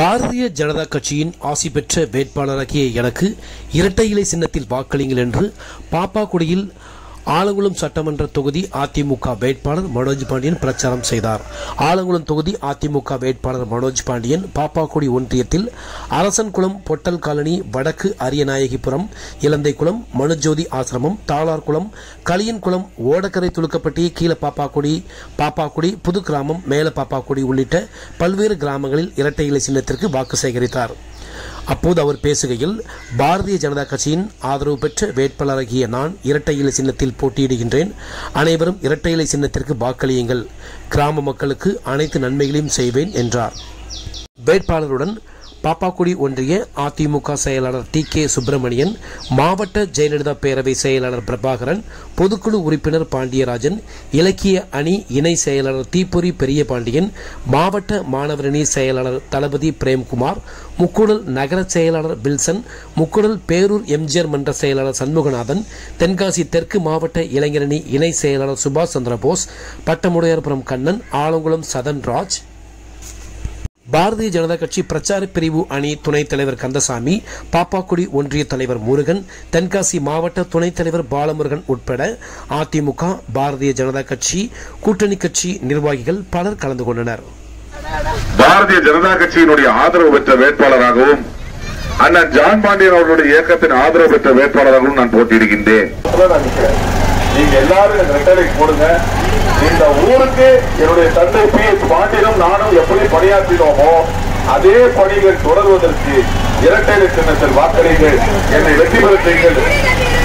பாரதிய ஜனதா கட்சியின் ஆசி பெற்ற வேட்பாளராகிய எனக்கு இரட்டை இலை சின்னத்தில் வாக்களியுங்கள் என்று பாப்பாக்குடியில் ஆலங்குளம் சட்டமன்ற தொகுதி அதிமுக வேட்பாளர் மனோஜ் பாண்டியன் பிரச்சாரம் செய்தார் ஆலங்குளம் தொகுதி அதிமுக வேட்பாளர் மனோஜ் பாண்டியன் பாப்பாக்குடி ஒன்றியத்தில் அரசன்குளம் பொட்டல் காலனி வடக்கு அரியநாயகிபுரம் இலந்தைக்குளம் மனுஜோதி ஆசிரமம் தாளார்குளம் களியன்குளம் ஓடக்கரை துலுக்கப்பட்டி கீழ பாப்பாக்குடி பாப்பாக்குடி புது கிராமம் மேல பாப்பாக்குடி உள்ளிட்ட பல்வேறு கிராமங்களில் இரட்டை இலை சின்னத்திற்கு வாக்கு சேகரித்தார் அப்போது அவர் பேசுகையில் பாரதிய ஜனதா கட்சியின் ஆதரவு பெற்ற வேட்பாளராகிய நான் இரட்டை இலை சின்னத்தில் போட்டியிடுகின்றேன் அனைவரும் இரட்டை இலை சின்னத்திற்கு வாக்களியுங்கள் கிராம மக்களுக்கு அனைத்து நன்மைகளையும் செய்வேன் என்றார் வேட்பாளருடன் பாப்பாக்குடி ஒன்றிய அதிமுக செயலாளர் டி கே சுப்பிரமணியன் மாவட்ட ஜெயலலிதா பேரவை செயலாளர் பிரபாகரன் பொதுக்குழு உறுப்பினர் பாண்டியராஜன் இலக்கிய அணி இணை செயலாளர் தீப்பொறி பெரிய பாண்டியன் மாவட்ட மாணவரணி செயலாளர் தளபதி பிரேம்குமார் முக்குடல் நகர செயலாளர் வில்சன் முக்குடல் பேரூர் எம்ஜிஆர் மன்ற செயலாளர் சண்முகநாதன் தென்காசி தெற்கு மாவட்ட இளைஞரணி இணை செயலாளர் சுபாஷ் சந்திரபோஸ் பட்டமுடையார்புரம் கண்ணன் ஆலங்குளம் சதன் ராஜ் பாரதிய ஜனதா கட்சி பிரச்சார பிரிவு அணி துணைத் தலைவர் கந்தசாமி பாப்பாக்குடி ஒன்றிய தலைவர் முருகன் தென்காசி மாவட்ட துணைத் தலைவர் பாலமுருகன் உட்பட அதிமுக பாரதிய ஜனதா கட்சி கூட்டணி கட்சி நிர்வாகிகள் பலர் கலந்து கொண்டனர் பாரதிய ஜனதா கட்சியினுடைய ஆதரவு பெற்ற வேட்பாளராகவும் அண்ணன் ஜான் பாண்டியன் அவர்களுடைய இயக்கத்தின் ஆதரவு பெற்ற வேட்பாளராகவும் நான் போட்டியிடுகின்றேன் நீங்க எல்லாரும் இந்த ரெட்டலை போடுங்க இந்த ஊருக்கு என்னுடைய தந்தை பி எஸ் பாண்டியனும் நானும் எப்படி பணியாற்றினோமோ அதே பணிகள் தொடர்வதற்கு இரட்டை சின்னத்தில் வாக்களிங்கள் என்னை வெற்றி பெற செய்யுங்கள்